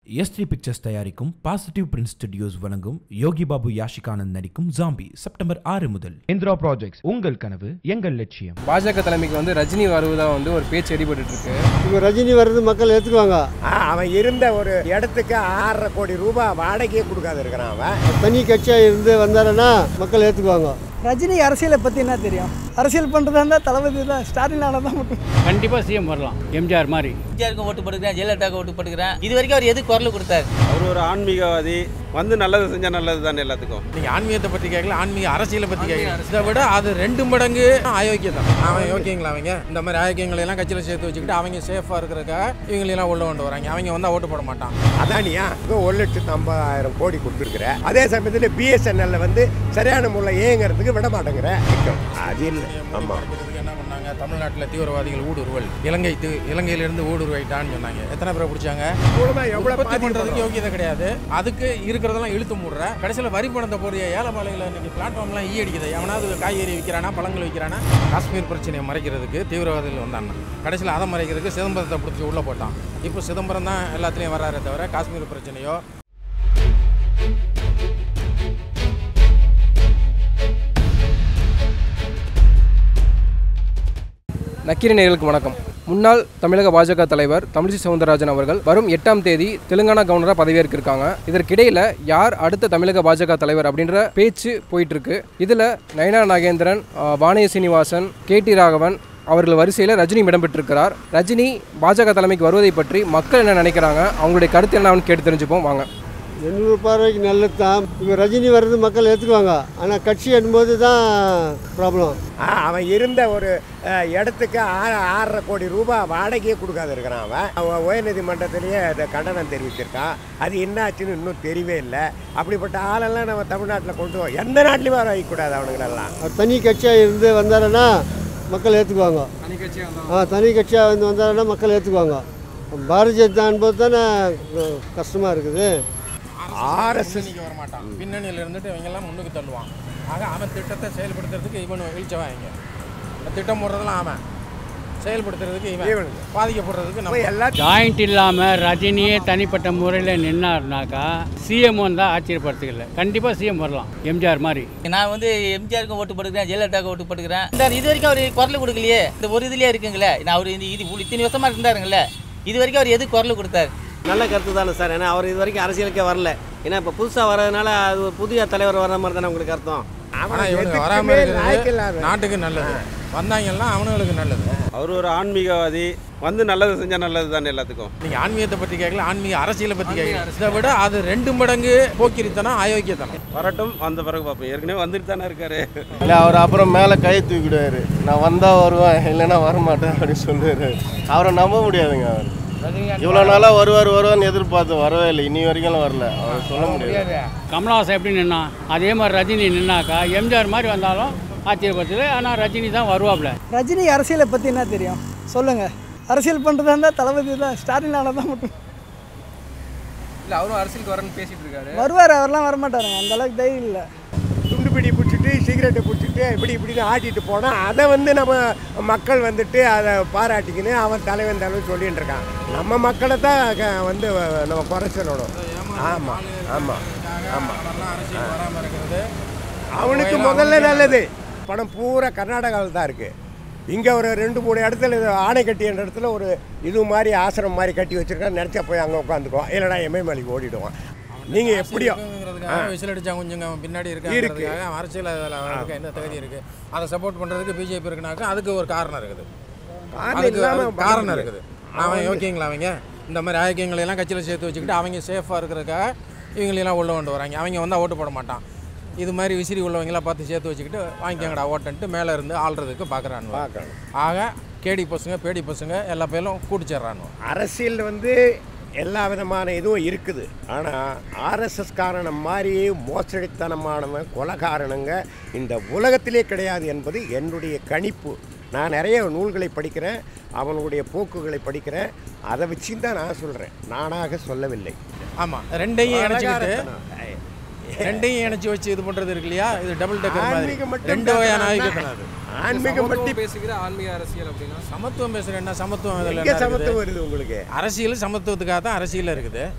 ST pictures தயாரிக்கும் positive print studios வழங்கும் யோகி பாபு யாஷிகானந்த் நடிக்கும் ஜாம்பி செப்டம்பர் ஆறு முதல் இந்திரா ப்ராஜெக்ட்ஸ் உங்கள் கனவு எங்கள் லட்சியம் பாஜக தலைமைக்கு வந்து ரஜினி வருவதா வந்து ஒரு பேச்சு அடிபட்டு இருக்கு இப்போ ரஜினி வர்றது மக்கள் ஏற்றுக்குவாங்க ஆ, அவன் இருந்த ஒரு இடத்துக்கு ஆறரை கோடி ரூபாய் வாடகையே கொடுக்காத இருக்கிறான் அவன் தனி கட்சியாக இருந்து வந்தாருன்னா மக்கள் ஏற்றுக்குவாங்க ரஜினி அரசியலை பற்றி என்ன தெரியும் அரசியல் பண்ணுறதா இருந்தால் தளபதி தான் ஸ்டாலினால தான் மட்டும் கண்டிப்பாக சிஎம் வரலாம் எம்ஜிஆர் மாதிரி எம்ஜிஆருக்கு ஓட்டு போட்டுக்கிறேன் ஜெயலலிதாவுக்கு ஓட்டு போட்டுக்கிறேன் இது வரைக்கும் அவர் எது குரல் கொடுத்தாரு அவர் ஒரு ஆன்மீகவாதி வந்து நல்லது செஞ்சா நல்லது தானே எல்லாத்துக்கும் நீங்க ஆன்மீகத்தை பத்தி கேட்கல ஆன்மீக அரசியலை பத்தி கேட்கல இதை விட அது ரெண்டு மடங்கு அயோக்கியம் தான் அவன் யோக்கியங்களா அவங்க இந்த மாதிரி அயோக்கியங்களை எல்லாம் கட்சியில சேர்த்து வச்சுக்கிட்டு அவங்க சேஃபா இருக்கிறதுக்காக இவங்களெல்லாம் உள்ள கொண்டு வராங்க அவங்க வந்தா ஓட்டு போட மாட்டான் அதானியா இங்க ஒரு லட்சத்து ஐம்பதாயிரம் கோடி கொடுத்துருக்குற அதே சமயத்தில் பிஎஸ்என்எல்ல வந்து சரியான முறையில் ஏங்கிறதுக்கு விட மாட்டேங்கிற அது இல்லை ஆமாம் படிக்கிறதுக்கு என்ன பண்ணாங்க தமிழ்நாட்டில் தீவிரவாதிகள் ஊடுருவல் இலங்கை தி- இலங்கையிலிருந்து ஊடுருவிட்டான்னு சொன்னாங்க எத்தனை பேரை பிடிச்சாங்க உற்பத்தி பண்றதுக்கு யோகியதை கிடையாது அதுக்கு இருக்கிறதெல்லாம் இழுத்து மூடுற கடைசியில் வரி பணத்தை போறிய ஏலப்பாளையில் இன்னைக்கு பிளாட்ஃபார்ம்லாம் ஈ அடிக்குது எவனாவது காய்கறி விற்கிறானா பழங்கள் விற்கிறானா காஷ்மீர் பிரச்சனையை மறைக்கிறதுக்கு தீவிரவாதிகள் வந்தாங்க கடைசியில் அதை மறைக்கிறதுக்கு சிதம்பரத்தை பிடிச்சி உள்ளே போட்டான் இப்போ சிதம்பரம் தான் எல்லாத்துலேயும் வராரே தவிர காஷ்மீர் பிரச்சனையோ நக்கீர நேயர்களுக்கு வணக்கம் முன்னாள் தமிழக பாஜக தலைவர் தமிழிசை சவுந்தரராஜன் அவர்கள் வரும் எட்டாம் தேதி தெலுங்கானா கவர்னராக பதவியேற்க இருக்காங்க இதற்கிடையில் யார் அடுத்த தமிழக பாஜக தலைவர் அப்படின்ற பேச்சு போயிட்டு இருக்கு இதில் நயனா நாகேந்திரன் ஆ, வானய சீனிவாசன் கே டி ராகவன் அவர்கள் வரிசையில் ரஜினி இடம்பெற்றிருக்கிறார் ரஜினி பாஜக தலைமைக்கு வருவதை பற்றி மக்கள் என்ன நினைக்கிறாங்க அவங்களுடைய கருத்து என்னன்னு கேட்டு தெரிஞ்சுப்போம் வாங்க எண்ணூறு பார்வைக்கு நல்லது தான் இப்போ ரஜினி வர்றது மக்கள் ஏற்றுக்குவாங்க ஆனால் கட்சி என்பது தான் ப்ராப்ளம் ஆ, அவன் இருந்த ஒரு அஹ், இடத்துக்கு ஆ- ஆறரை கோடி ரூபாய் வாடகையே கொடுக்காத இருக்கிறான் அவன் அவன் உயர்நீதிமன்றத்திலேயே அதை கண்டனம் தெரிவிச்சிருக்கான் அது என்னாச்சுன்னு இன்னும் தெரியவே இல்லை அப்படிப்பட்ட ஆளெல்லாம் நம்ம தமிழ்நாட்டில் கொண்டு வா எந்த நாட்டிலையும் வர வைக்கக்கூடாது அவனுங்களெல்லாம் அவர் தனி கட்சியாக இருந்து வந்தாருன்னா மக்கள் ஏற்றுக்குவாங்க ஆ தனி கட்சியாக வந்து வந்தாருன்னா மக்கள் ஏற்றுக்குவாங்க பாரதிய ஜனதா என்பது தானே கஷ்டமாக இருக்குது ஆர்எஸ்எஸ் இன்னைக்கு வர மாட்டான் பின்னணியில் இருந்துட்டு இவங்க எல்லாம் முன்னுக்கு தள்ளுவான் ஆக அவன் திட்டத்தை செயல்படுத்துறதுக்கு இவன் இழிச்சவன் இங்க இந்த திட்டம் போடுறதெல்லாம் அவன் செயல்படுத்துறதுக்கு இவன் இவனுங்க. பாதிக்கப்படுறதுக்கு போய் நம்ம எல்லா ஜாயிண்ட் இல்லாமல் ரஜினியே தனிப்பட்ட முறையில் நின்னாருனாக்கா சிஎம் வந்தால் ஆச்சரியப்படுத்துக்கல கண்டிப்பாக சிஎம் வரலாம் எம்ஜிஆர் மாதிரி நான் வந்து எம்ஜிஆருக்கு ஓட்டு போட்டுக்கிறேன் ஜெயலலிதாவுக்கு ஓட்டு போட்டுக்கிறேன் இந்த இது வரைக்கும் அவர் குரல் கொடுக்கலையே இந்த ஒரு இதுலயே இருக்குங்களே நான் அவர் இந்த இது இவ்வளவு இத்தனை வருஷமா இருந்தாருங்களே இது வரைக்கும் அவர் எது குரல் கொடுத்தாரு நல்ல கருத்து தானே சார் ஏன்னா அவர் இது வரைக்கும் அரசியலுக்கே வரல ஏன்னா இப்போ புதுசாக வர்றதுனால அது ஒரு புதிய தலைவர் வர்ற மாதிரி தானே உங்களுக்கு அர்த்தம் ஆனா இவனுக்கு வராம இருக்கிறது நாட்டுக்கு நல்லது வந்தாங்கன்னா அவனுங்களுக்கு நல்லது அவர் ஒரு ஆன்மீகவாதி வந்து நல்லது செஞ்சா நல்லது தானே எல்லாத்துக்கும் நீங்க ஆன்மீகத்தை பற்றி கேட்கல ஆன்மீக அரசியலை பற்றி கேட்கல இதை விட அது ரெண்டு மடங்கு போக்கிரித்தனம் அயோக்கியத்தனம் வரட்டும் வந்த பிறகு பார்ப்போம் ஏற்கனவே வந்துட்டு தானே இருக்காரு இல்லை அவர் அப்புறம் மேலே கை தூக்கிடுவார் நான் வந்தால் வருவேன் இல்லைன்னா வரமாட்டேன் அப்படின்னு சொல்லுவார் அவரை நம்ப முடியாதுங்க அவர் இவ்வளோ நாளாக வருவார் வருவார்னு எதிர்பார்த்து வரவே இல்லை இனி வரைக்கும் வரல அவர் சொல்ல முடியாது கமலஹாசன் எப்படி நின்னா அதே மாதிரி ரஜினி நின்னாக்கா எம்ஜிஆர் மாதிரி வந்தாலும் ஆச்சரியப்படுத்துது ஆனால் ரஜினி தான் வருவாப்ல ரஜினி அரசியலை பற்றி என்ன தெரியும் சொல்லுங்கள் அரசியல் பண்ணுறதா இருந்தால் தளபதி தான் ஸ்டாலினால தான் மட்டும் இல்லை அவரும் அரசியலுக்கு வரேன்னு பேசிட்டு இருக்காரு வருவார் அவர்லாம் வரமாட்டாருங்க அந்த அளவுக்கு தைரியம் இல்லை துண்டு பிடி பிடிச்சிட்டு சிகரெட்டை பிடிச்சிட்டு இப்படி இப்படின்னு ஆட்டிட்டு போனால் அதை வந்து நம்ம மக்கள் வந்துட்டு அதை பாராட்டிக்கின்னு அவன் தலைவன் தலைவன் சொல்லிட்டு இருக்கான் நம்ம மக்களை தான் க- வந்து நம்ம குறை சொல்லணும் ஆமாம் ஆமாம் ஆமாம் அதெல்லாம் அரசியல் வராம இருக்கிறது அவனுக்கு முதல்ல நல்லது பணம் பூரா கர்நாடகாவில் தான் இருக்குது இங்கே ஒரு ரெண்டு மூணு இடத்துல இது ஆணைக்கட்டி என்ற இடத்துல ஒரு இது மாதிரி ஆசிரமம் மாதிரி கட்டி வச்சிருக்கான் நினச்சா போய் அங்கே உட்காந்துக்குவோம் இல்லைனா எம்ஐமலைக்கு ஓடிடுவான் நீங்கள் எப்படியோ இருக்குங்கிறதுக்காக விசில் அடிச்சா கொஞ்சம் அவன் பின்னாடி இருக்காங்கிறதுக்காக அவன் அரசியல் அதில் அவனுக்கு என்ன தகுதி இருக்கு அதை சப்போர்ட் பண்றதுக்கு பிஜேபி இருக்குனாக்கா அதுக்கு ஒரு காரணம் இருக்குது காரணம் அதுக்கு இல்லாம அதுக்கு பண்ண காரணம் முடியாது. இருக்குது அவன் யோக்கியங்களா அவங்க இந்த மாதிரி ஆயக்கியங்களை எல்லாம் கட்சியில் சேர்த்து வச்சுக்கிட்டு அவங்க சேஃபாக இருக்கிறதுக்காக இவங்களெல்லாம் உள்ள கொண்டு வராங்க அவங்க வந்தால் ஓட்டு போட மாட்டான் இது மாதிரி விசிறி உள்ளவங்களாம் பார்த்து சேர்த்து வச்சுக்கிட்டு வாங்கிக்கங்கடா ஓட்டன்ட்டு மேலே இருந்து ஆள்றதுக்கு பார்க்குறான் பார்க்கணும் ஆக கேடி பசங்க பேடி பசங்க எல்லா பேரும் கூட்டிச்சிட்றானு அரசியல் வந்து எல்லா விதமான இதுவும் இருக்குது ஆனால் ஆர்எஸ்எஸ் காரணம் மாதிரி மோசடித்தனமானவன் கொலகாரணங்க இந்த உலகத்திலே கிடையாது என்பது என்னுடைய கணிப்பு நான் நிறைய நூல்களை படிக்கிறேன் அவனுடைய போக்குகளை படிக்கிறேன் அதை வச்சு தான் நான் சொல்கிறேன் நானாக சொல்லவில்லை ஆமாம் ரெண்டையும் இணைச்சிக்கிட்டு கொலகாரத்தனம். ரெண்டையும் இணைச்சி வச்சு இது பண்றது இருக்கு இல்லையா இது டபுள் டக்கர் மாதிரி ஆன்மீகம் மட்டும் ரெண்டு வகையான பேசுறான்னா, ஆயுதம் அது ஆன்மீகம் மட்டும் பேசுகிற ஆன்மீக அரசியல் அப்படின்னா சமத்துவம் பேசுற என்ன சமத்துவம் அதில் எங்கே என்ன சமத்துவம் இருக்குது? வருது உங்களுக்கு அரசியல் சமத்துவத்துக்காக தான் அரசியல் இருக்குது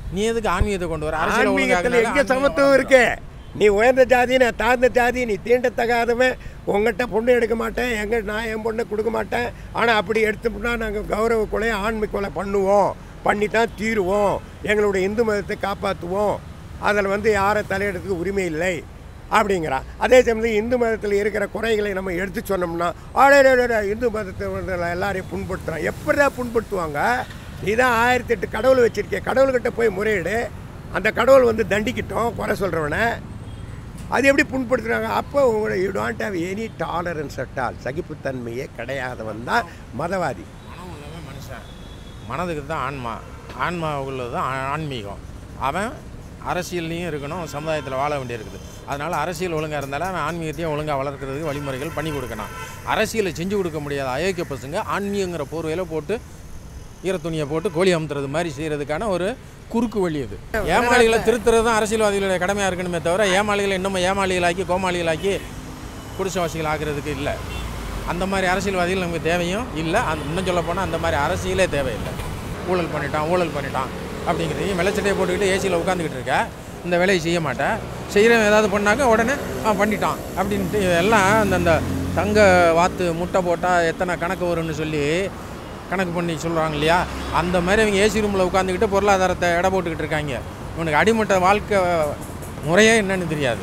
நீ எதுக்கு ஆன்மீகத்தை கொண்டு வர அரசியல் ஆன்மீகத்தில் எங்கே ஒழுங்காக சமத்துவம் இருக்கு நீ உயர்ந்த ஜாதி நான் தாழ்ந்த ஜாதி நீ தீண்டத்தகாதவன் உங்ககிட்ட பொண்ணு எடுக்க மாட்டேன் எங்க நான் என் பொண்ணை கொடுக்க மாட்டேன் ஆனால் அப்படி எடுத்தோம்னா நாங்கள் கௌரவ கொலை ஆண்மை கொலை பண்ணுவோம் பண்ணி தான் தீருவோம் எங்களுடைய இந்து மதத்தை காப்பாற்றுவோம் அதில் வந்து யாரை தலையிடத்துக்கு உரிமை இல்லை அப்படிங்கிறான் அதே சமயத்தில் இந்து மதத்தில் இருக்கிற குறைகளை நம்ம எடுத்து சொன்னோம்னா அடே இந்து மதத்தை வந்து எல்லாரையும் புண்படுத்துகிறான் எப்படிடா புண்படுத்துவாங்க நீ தான் ஆயிரத்தி எட்டு கடவுள் வச்சிருக்கே கடவுள்கிட்ட போய் முறையிடு அந்த கடவுள் வந்து தண்டிக்கிட்டோம் குறை சொல்கிறவனை அது எப்படி புண்படுத்துறாங்க அப்போ உங்களை you don't have any tolerance at all சகிப்புத்தன்மையே கிடையாதவன் தான் மதவாதி மனம் உள்ளவன் மனுஷன் மனதுக்கு தான் ஆன்மா ஆன்மா உள்ளது தான் ஆ- ஆன்மீகம் அவன் அரசியல்லையும் இருக்கணும் சமுதாயத்தில் வாழ வேண்டியிருக்குது அதனால் அரசியல் ஒழுங்காக இருந்தாலும் அவன் ஆன்மீகத்தையும் ஒழுங்காக வளர்க்குறதுக்கு வழிமுறைகள் பண்ணி கொடுக்கணும் அரசியலை செஞ்சு கொடுக்க முடியாத அயோக்கிய பசங்க ஆன்மீகங்கிற போர்வையில் போட்டு ஈரத்துணியை போட்டு கோழி அமுத்துறது மாதிரி செய்கிறதுக்கான ஒரு குறுக்கு வழி அது ஏமாளிகளை திருத்துறது தான் அரசியல்வாதிகளுடைய கடமையாக இருக்கணுமே தவிர ஏமாளிகளை இன்னும் ஏமாளிகளாக்கி கோமாளிகளாக்கி குடிசவாசிகள் ஆகிறதுக்கு இல்லை அந்த மாதிரி அரசியல்வாதிகள் நமக்கு தேவையும் இல்லை அந்த இன்னும் சொல்ல போனால் அந்த மாதிரி அரசியலே தேவையில்லை ஊழல் பண்ணிட்டான் ஊழல் பண்ணிட்டான் அப்படிங்கிறது வெள்ளச்சட்டையை போட்டுக்கிட்டு ஏசியில் உட்காந்துக்கிட்டு இருக்க இந்த வேலையை செய்ய மாட்டேன் செய்கிறவன் ஏதாவது பண்ணாக்க உடனே ஆ பண்ணிட்டான் அப்படின்ட்டு எல்லாம் அந்த அந்த தங்க வாத்து முட்டை போட்டால் எத்தனை கணக்கு வரும்னு சொல்லி கணக்கு பண்ணி சொல்கிறாங்க இல்லையா அந்த மாதிரி அவங்க ஏசி ரூமில் உட்காந்துக்கிட்டு பொருளாதாரத்தை எடை போட்டுக்கிட்டு இருக்காங்க இவனுக்கு அடிமட்ட வாழ்க்கை முறையே என்னன்னு தெரியாது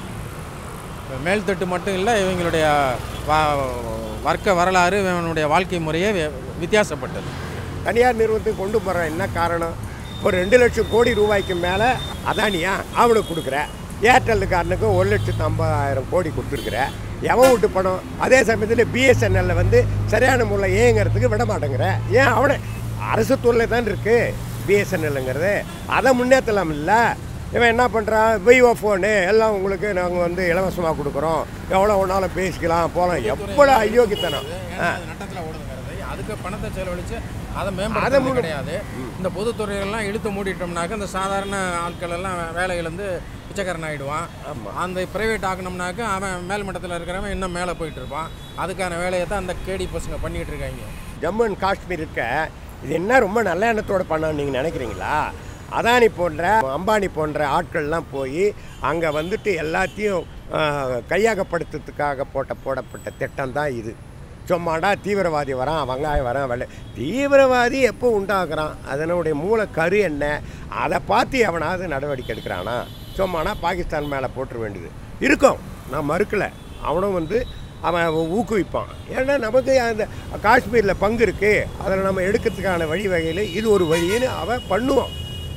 இப்ப மேல்தட்டு மட்டும் இல்லை இவங்களுடைய வா வர்க்க வரலாறு இவனுடைய வாழ்க்கை முறையே வி- வித்தியாசப்பட்டது தனியார் நிறுவனத்துக்கு கொண்டு போகிற என்ன காரணம் ஒரு ரெண்டு லட்சம் கோடி ரூபாய்க்கு மேலே அதானியா அவனுக்கு கொடுக்குற ஏர்டெல்லுக்காரனுக்கு ஒரு லட்சத்து ஐம்பதாயிரம் கோடி கொடுத்துருக்குற எவன் விட்டு பணம் அதே சமயத்தில் பிஎஸ்என்எல்ல வந்து சரியான முறையில் ஏங்கிறதுக்கு விட மாட்டேங்கிற ஏன் அவனை அரசு துறையில் தான் இருக்குது பிஎஸ்என்எல்லுங்கிறது அதை முன்னேற்றலாம் இல்லை இவன் என்ன பண்ணுறான் விவோ ஃபோனு எல்லாம் உங்களுக்கு நாங்கள் வந்து இலவசமாக கொடுக்குறோம் எவ்வளோ ஒன்றாலும் பேசிக்கலாம் போகலாம் எவ்வளோ அயோக்கித்தனம் ஆ நட்டத்தில் ஓடுதுங்கிறது அதுக்கு பணத்தை செலவழித்து அதை அதை மேம்படுத்த மூடு- கிடையாது இந்த பொதுத்துறையெல்லாம் இழுத்து மூடிட்டோம்னாக்க இந்த சாதாரண ஆட்கள் எல்லாம் வேலை இழந்து பிச்சைக்காரன் ஆகிடுவான் அந்த பிரைவேட் ஆக்கணும்னாக்க அவன் மேல் மட்டத்தில் இருக்கிறவன் இன்னும் மேலே போயிட்டு இருப்பான் அதுக்கான வேலையை தான் அந்த கேடி பசங்க பண்ணிக்கிட்டு இருக்காங்க ஜம்மு அண்ட் காஷ்மீர் இருக்க இது என்ன ரொம்ப நல்ல எண்ணத்தோட பண்ணான்னு நீங்கள் நினைக்கிறீங்களா அதானி போன்ற அம்பானி போன்ற ஆட்கள்லாம் போய் அங்கே வந்துட்டு எல்லாத்தையும் ஆஹ், கையகப்படுத்துறதுக்காக போட்ட போடப்பட்ட திட்டம் தான் இது சும்மாடா தீவிரவாதி வரான் வெங்காயம் வரான் வெள்ளை தீவிரவாதி எப்போ உண்டாக்குறான் அதனுடைய மூல கரு என்ன அதை பார்த்து எவனாவது நடவடிக்கை எடுக்கிறானா சும்மானா பாகிஸ்தான் மேலே போட்டுற வேண்டியது இருக்கும் நான் மறுக்கலை அவனும் வந்து அவன் ஊக்குவிப்பான் ஏன்னா நமக்கு அந்த காஷ்மீரில் பங்கு இருக்குது அதில் நம்ம எடுக்கிறதுக்கான வழிவகையில் இது ஒரு வழின்னு அவன் பண்ணுவான்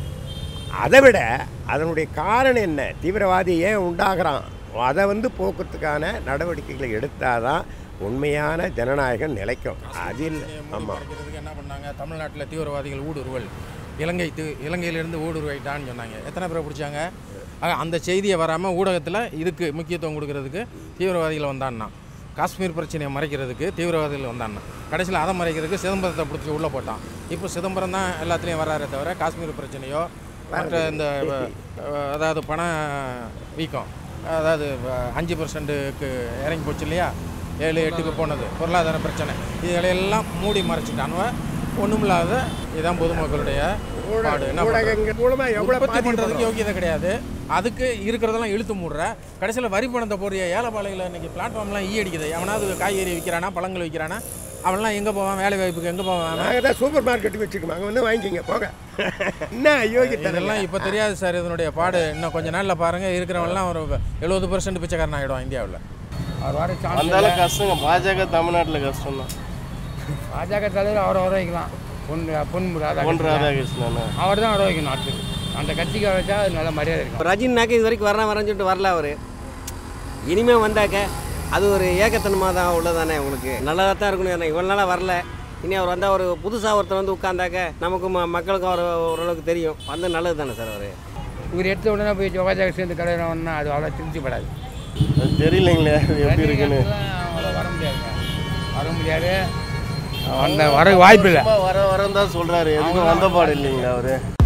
அதை விட அதனுடைய காரணம் என்ன தீவிரவாதி ஏன் உண்டாகிறான் அதை வந்து போக்குறதுக்கான நடவடிக்கைகளை எடுத்தாதான் உண்மையான ஜனநாயகம் நிலைக்கும் அதில் ஆமாம் மறைக்கிறதுக்கு என்ன பண்ணாங்க தமிழ்நாட்டில் தீவிரவாதிகள் ஊடுருவல் இலங்கை தி இலங்கையிலேருந்து ஊடுருவிட்டான்னு சொன்னாங்க எத்தனை பேரை பிடிச்சாங்க ஆக, அந்த செய்தியை வராமல் ஊடகத்தில் இதுக்கு முக்கியத்துவம் கொடுக்கறதுக்கு தீவிரவாதிகள் வந்தான்னா காஷ்மீர் பிரச்சனையை மறைக்கிறதுக்கு தீவிரவாதிகள் வந்தான்னா கடைசியில் அதை மறைக்கிறதுக்கு சிதம்பரத்தை பிடிச்சி உள்ளே போட்டான் இப்போ சிதம்பரம் தான் எல்லாத்துலேயும் வராரே தவிர காஷ்மீர் பிரச்சனையோ மற்ற இந்த அஹ், அதாவது பண வீக்கம் அதாவது அஹ், அஞ்சு பர்சன்ட்டுக்கு இறங்கி போச்சு இல்லையா ஏழு எட்டுக்கு போனது பொருளாதார பிரச்சனை இதுகளையெல்லாம் மூடி மறைச்சிட்டானுவ ஒன்றுமில்லாத இதுதான் பொதுமக்களுடைய பாடு என்ன ஊடகங்கள் மூலமா எவ்வளவு உற்பத்தி பண்ணுறதுக்கு பாதிக்கப்படுறோம். யோகியதை கிடையாது அதுக்கு இருக்கிறதெல்லாம் இழுத்து மூடுற கடைசியில் வரி பணத்தை போறிய ஏழைப்பாளையில் இன்னைக்கு பிளாட்ஃபார்ம்லாம் ஈ அடிக்குது எவனாவது காய்கறி விற்கிறானா பழங்கள் விற்கிறானா அவன்லாம் எங்கே போவான் வேலை வாய்ப்புக்கு எங்கே போவான் நாங்கள் தான் சூப்பர் மார்க்கெட் வச்சுக்கோம் அங்கே வந்து வாங்கிக்கிங்க போங்க என்ன யோகித்தனம் இதெல்லாம் இப்போ தெரியாது சார் இதனுடைய பாடு இன்னும் கொஞ்ச நாளில் பாருங்கள் இருக்கிறவன்லாம் ஒரு எழுபது பர்சன்ட் பிச்சைக்காரன் ஆகிடும் இந்தியாவில் அவர் வர சான்ஸ் வந்தாலும் கஷ்டங்க பாஜக தமிழ்நாட்டில் கஷ்டம் தான் பாஜக தலைவர் அவரை வர வைக்கலாம் பொன் பொன் பொன் ராதாகிருஷ்ணன் ராதாகிருஷ்ணன் அவர் தான் வர வைக்கணும் அடுத்தது அந்த கட்சிக்கு வர வச்சா அது நல்ல மரியாதை இருக்கும் ரஜினினாக்க இது வரைக்கும் வரேன் வரேன்னு சொல்லிட்டு வரல அவர் இனிமே வந்தாக்க அது ஒரு ஏக்கத்தனமாக தான் உள்ளதானே உங்களுக்கு நல்லதாக தான் இருக்கணும் ஏன்னா இவ்வளோ நாளாக வரல இனி அவர் வந்தால் ஒரு புதுசாக ஒருத்தர் வந்து உட்காந்தாக்க நமக்கும் ம- மக்களுக்கும் அவர் ஓரளவுக்கு தெரியும் வந்து நல்லது தானே சார் அவர் இவர் எடுத்த உடனே போய் பாஜக சேர்ந்து கலைவரம்னா அது அவ்வளோ திருப்திப்படாது அது தெரியலைங்களே அது எப்படி இருக்குன்னு அவ்வளோ வர முடியாதுங்க வர முடியாது அந்த வர வாய்ப்பு இல்லை சும்மா வர வரன்னு தான் சொல்றாரு எதுக்கும் வந்த பாடு இல்லைங்களா அவரு